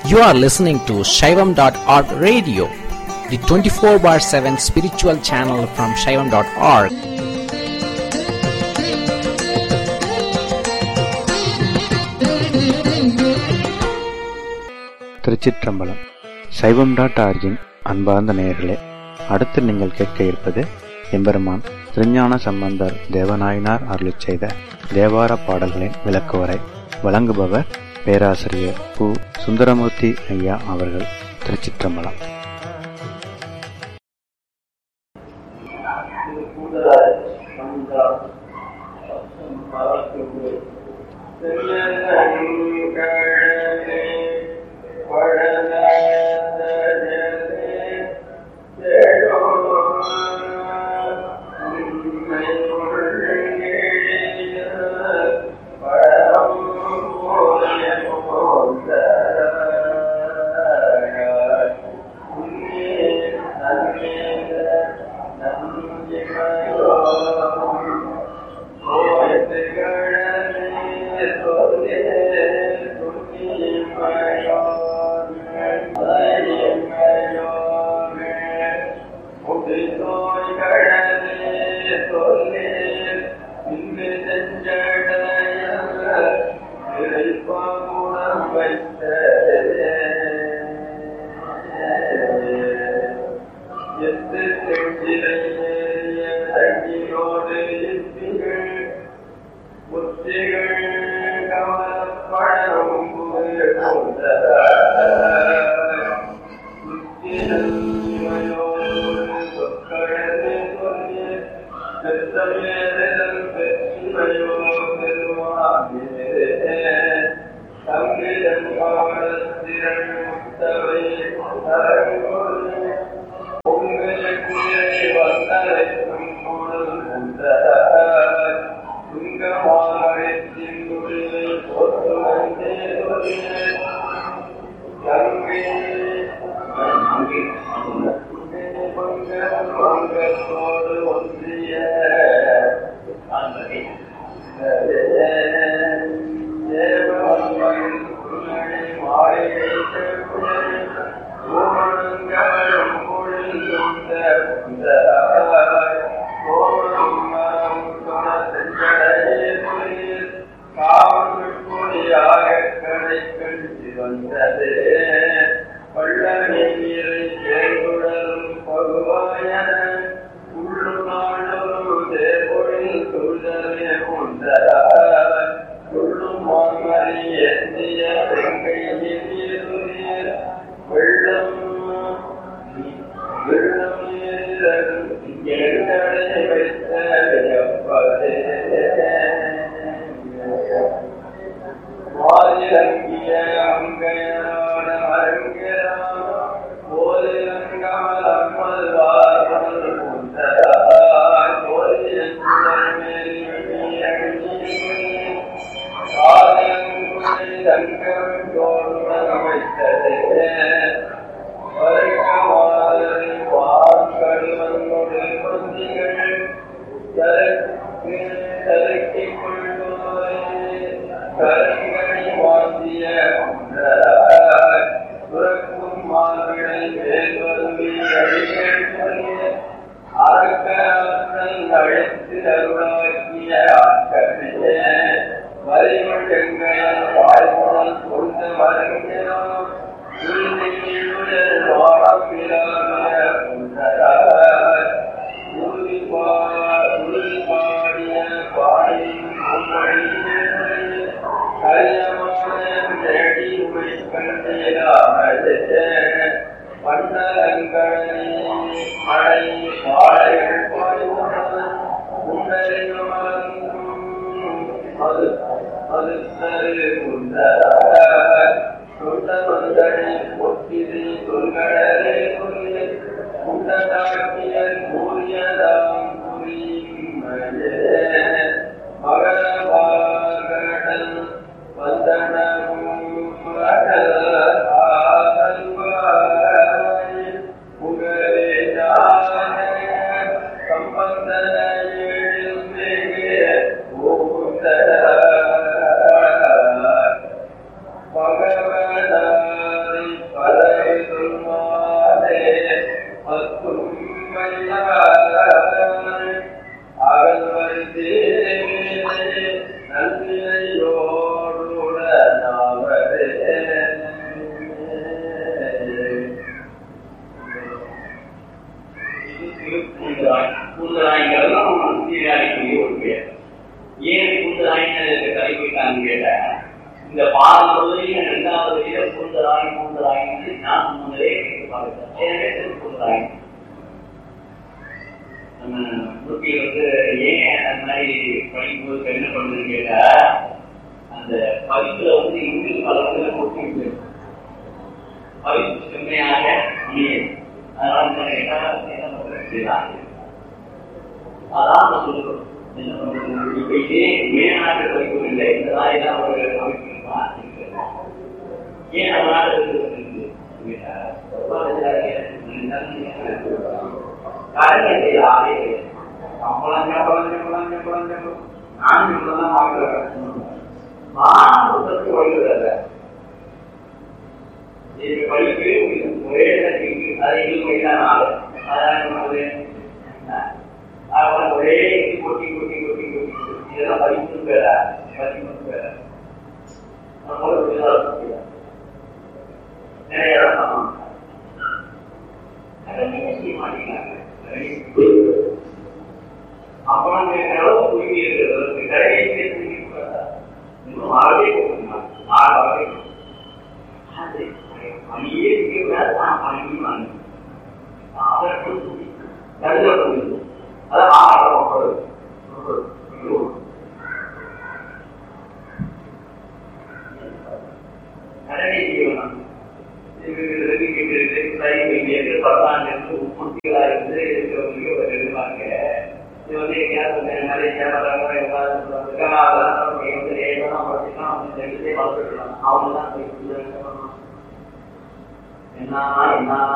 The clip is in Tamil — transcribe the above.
You are listening to Shaivam.org radio, the 24 bar 7 spiritual channel from Shaivam.org. திருச்சிற்றம்பலம் சைவம் டாட் ஆர்ஜின் அன்பார்ந்த நேயர்களே அடுத்து நீங்கள் கேட்க இருப்பது எம்பெருமான் திருஞான சம்பந்தர் தேவநாயனார் அருளிச் செய்த தேவார பாடல்களின் விளக்குவரை வழங்குபவர் பேராசிரியர் கு சுந்தரமூர்த்தி ஐயா அவர்கள் திருச்சிற்றம்பலம் பகவதாரி கூந்தலாய்ங்கிறதும் சீராடிக்குரிய ஒரு பேர் ஏன் கூந்தலாய்ன்னு கலைப்பிட்டான்னு கேட்ட இந்த பாடம் முழுவதையும் இரண்டாவது வீர கூந்தலாய் கூந்தலாய்ன்னு நான் முன்னரே பார்க்கிறேன் எனவே கூந்தலாய் நம்ம முருகி வந்து ஏன் அந்த மாதிரி படிக்கும்போது என்ன பண்ணுதுன்னு கேட்டா அந்த பதிப்புல வந்து இங்கிலீஷ் பலத்துல கொடுத்து பதிப்பு செம்மையாக அமையும் அதனால என்ன கேட்டா என்ன பண்றது அதான் நம்ம சொல்றோம் என்ன பண்றது இப்ப இதே மேல்நாட்டு படிப்பு இல்லை இந்த மாதிரி தான் ஒரு அமைப்பு இருக்கா? ஏன் நம்ம நாடு இருக்கு கரண்டி ஆளே சம்பளம் சம்பளம் சம்பளம் சம்பளம் சம்பளம் நான் இவ்வளவுதான் வாங்குறேன் மாணவர்களுக்கு வழிவிடல இது படிப்பு ஒரே இடத்துக்கு அதை இது வழிதான் ஆளு அதான் ஒரு அவன் ஒரே இது கொட்டி கொட்டி கொட்டி கொட்டி கொட்டி இதெல்லாம் படிப்பு வேற படிப்பு வேற நம்மளோட விசாரம் நிறைய இடம் பண்ணணும் கடமையை செய்ய மாட்டேங்கிறாங்க அப்புறம் அளவு குறுகி இருக்கிறது கடையை இன்னும் ஆறவே போகணும் ஆறு ஆறவே அது பணியே செய்யக்கூடாது நான் பணியும் வாங்க அதற்கு கருதப்படுகிறது அது ஆரம்பப்படுது கடனை செய்யணும் உற்பத்திகளாக இருந்து இருக்கிறவங்களுக்கு ஒரு எதிர்பார்க்க இது வந்து எங்கேயாவது நிறைய சேவலாக அவங்க தான் என்ன என்ன